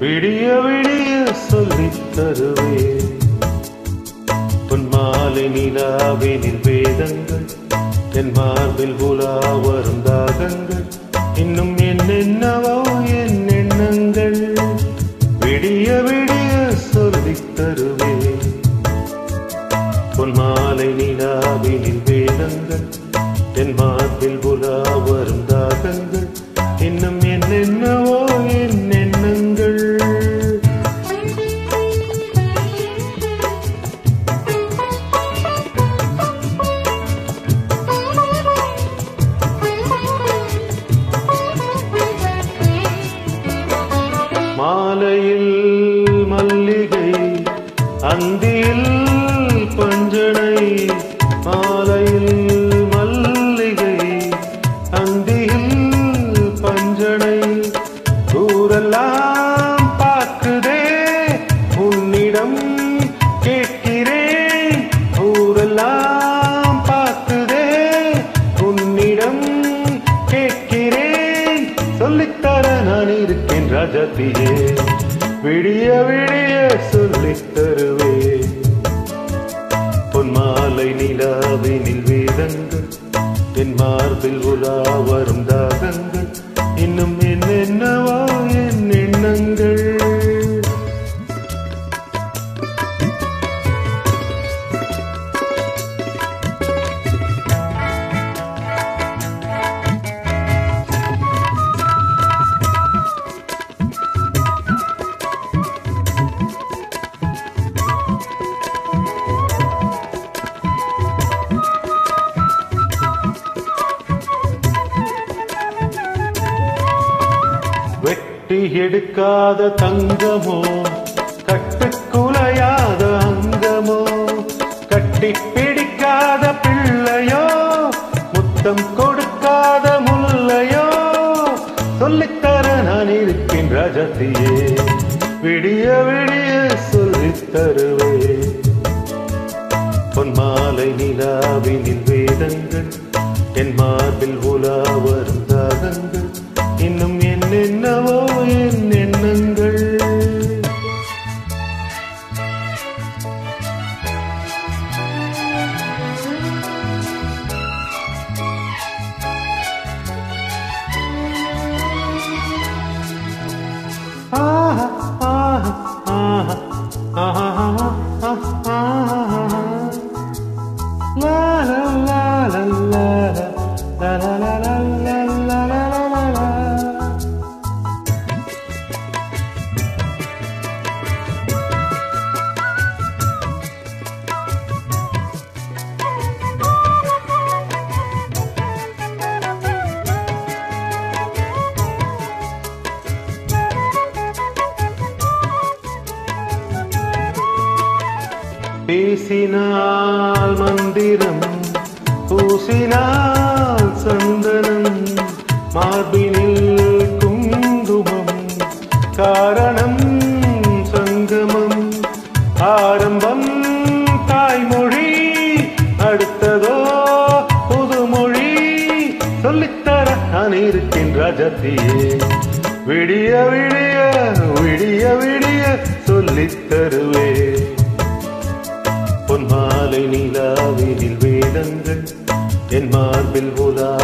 விடிய விடிய சொல்லித் தருவேன் பொன்மாலை நிலாவினில் வேதங்கள் என் மார்பில் உலா வரும் தாகங்கள் இன்னும் என்னென்னவோ என் எண்ணங்கள் விடிய விடிய சொல்லித் தருவேன் பொன்மாலை நிலாவினில் வேதங்கள் என் மார்பில் உலா வரும் தாகங்கள் இன்னும் என்னென்னவோ என் எண்ணங்கள் மாலையில் மல்லிகை அந்தியில் பஞ்சனை மாலையில் மல்லிகை அந்தியில் பஞ்சனை ஊரெல்லாம் பார்க்குதே உன்னிடம் கேட்கிறேன் ஊரெல்லாம் பார்க்குதே உன்னிடம் கேட்கிறேன் சொல்லித்தர நான் இருக்கேன் ராஜாத்தியே விடிய விடிய சொல்லித் தருவேன் பொன்மாலை நிலாவினில் வேதங்கள் என் மார்பில் உலா வரும் தாகங்கள் இன்னும் என்னென்னவோ என் எண்ணங்கள் வெட்டி எடுக்காத தங்கமோ கட்டுக்குலையாத அங்கமோ கட்டி பிடிக்காத பிள்ளையோ முத்தம் கொடுக்காத முல்லையோ சொல்லித்தர நான் இருக்கேன் ராஜத்தியே விடிய விடிய சொல்லித் தருவேன் பொன்மாலை நிலாவினில் வேதங்கள் என் மார்பில் உலா வரும் தாகங்கள் இன்னும் என்னென்னவோ என் எண்ணங்கள் ஆஹா ஆஹா ஆஹா ஆஹா ஆஹா ஆஹா La la la la la la la la la la la la la la பேசினால் மந்திரம் பூசினால் சந்தனம் மார்பினில் குங்குமம் காரணம் சங்கமம் ஆரம்பம் தாய்மொழி அடுத்ததோ புதுமொழி சொல்லித்தர நான் இருக்கேன் ராஜத்தியே விடிய விடிய விடிய விடிய சொல்லித் தருவேன் பொன்மாலை நிலாவினில் வேதங்கள் என் மார்பில் உலா